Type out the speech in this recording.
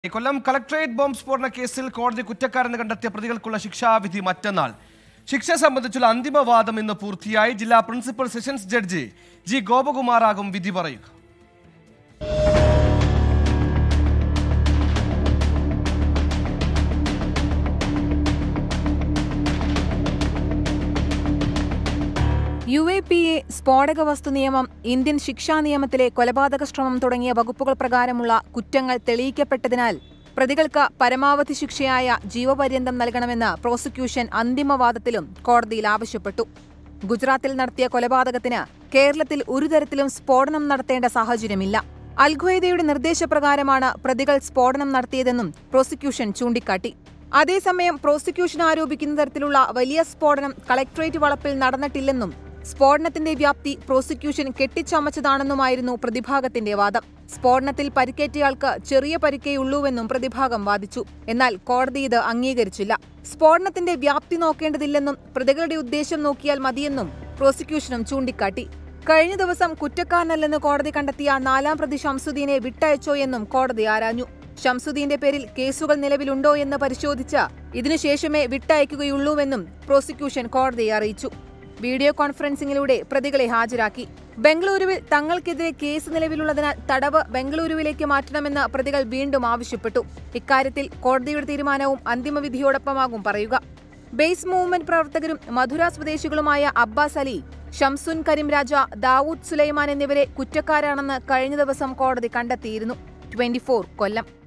കൊല്ലം collectorate bomb സ്ഫോടന കേസിൽ കോടതി കുറ്റക്കാരെന്ന് കണ്ടെത്തിയ പ്രതികൾക്കുള്ള ശിക്ഷാവിധി മറ്റന്നാൾ ശിക്ഷ സംബന്ധിച്ചുള്ള അന്തിമവാദം ഇന്ന് പൂർത്തിയായി ജില്ലാ പ്രിൻസിപ്പൽ സെഷൻസ് ജഡ്ജി ജി ഗോപകുമാറാകും വിധി പറയുക യു എ പി എ സ്ഫോടക വസ്തു നിയമം ഇന്ത്യൻ ശിക്ഷാ നിയമത്തിലെ കൊലപാതക ശ്രമം തുടങ്ങിയ വകുപ്പുകൾ പ്രകാരമുള്ള കുറ്റങ്ങൾ തെളിയിക്കപ്പെട്ടതിനാൽ പ്രതികൾക്ക് പരമാവധി ശിക്ഷയായ ജീവപര്യന്തം നൽകണമെന്ന് പ്രോസിക്യൂഷൻ അന്തിമവാദത്തിലും കോടതിയിൽ ആവശ്യപ്പെട്ടു ഗുജറാത്തിൽ നടത്തിയ കൊലപാതകത്തിന് കേരളത്തിൽ ഒരു തരത്തിലും സ്ഫോടനം നടത്തേണ്ട സാഹചര്യമില്ല അൽഖ്വയ്ദയുടെ നിർദ്ദേശപ്രകാരമാണ് പ്രതികൾ സ്ഫോടനം നടത്തിയതെന്നും പ്രോസിക്യൂഷൻ ചൂണ്ടിക്കാട്ടി അതേസമയം പ്രോസിക്യൂഷൻ ആരോപിക്കുന്ന തരത്തിലുള്ള വലിയ സ്ഫോടനം കളക്ടറേറ്റ് വളപ്പിൽ നടന്നിട്ടില്ലെന്നും സ്ഫോടനത്തിന്റെ വ്യാപ്തി പ്രോസിക്യൂഷൻ കെട്ടിച്ചമച്ചതാണെന്നുമായിരുന്നു പ്രതിഭാഗത്തിന്റെ വാദം സ്ഫോടനത്തിൽ പരിക്കേറ്റയാൾക്ക് ചെറിയ പരിക്കേയുള്ളൂവെന്നും പ്രതിഭാഗം വാദിച്ചു എന്നാൽ കോടതി ഇത് അംഗീകരിച്ചില്ല സ്ഫോടനത്തിന്റെ വ്യാപ്തി നോക്കേണ്ടതില്ലെന്നും പ്രതികളുടെ ഉദ്ദേശം നോക്കിയാൽ മതിയെന്നും പ്രോസിക്യൂഷനും ചൂണ്ടിക്കാട്ടി കഴിഞ്ഞ ദിവസം കുറ്റക്കാരനല്ലെന്ന് കോടതി കണ്ടെത്തിയ നാലാം പ്രതി ഷംസുദ്ദീനെ വിട്ടയച്ചോ എന്നും കോടതി ആരാഞ്ഞു ഷംസുദ്ദീന്റെ പേരിൽ കേസുകൾ നിലവിലുണ്ടോ എന്ന് പരിശോധിച്ച് ഇതിനുശേഷമേ വിട്ടയക്കുകയുള്ളൂവെന്നും പ്രോസിക്യൂഷൻ കോടതിയെ അറിയിച്ചു വീഡിയോ കോൺഫറൻസിംഗിലൂടെ പ്രതികളെ ഹാജരാക്കി ബംഗളൂരുവിൽ തങ്ങൾക്കെതിരെ കേസ് നിലവിലുള്ളതിനാൽ തടവ് ബംഗളൂരുവിലേക്ക് മാറ്റണമെന്ന് പ്രതികൾ വീണ്ടും ആവശ്യപ്പെട്ടു ഇക്കാര്യത്തിൽ കോടതിയുടെ തീരുമാനവും അന്തിമവിധിയോടൊപ്പമാകും പറയുക ബേസ് മൂവ്മെന്റ് പ്രവർത്തകരും മധുര സ്വദേശികളുമായ അബ്ബാസ് അലി ഷംസുൻ കരീം രാജ ദാവൂദ് സുലൈമാൻ എന്നിവരെ കുറ്റക്കാരാണെന്ന് കഴിഞ്ഞ ദിവസം കോടതി കണ്ടെത്തിയിരുന്നു ട്വന്റി കൊല്ലം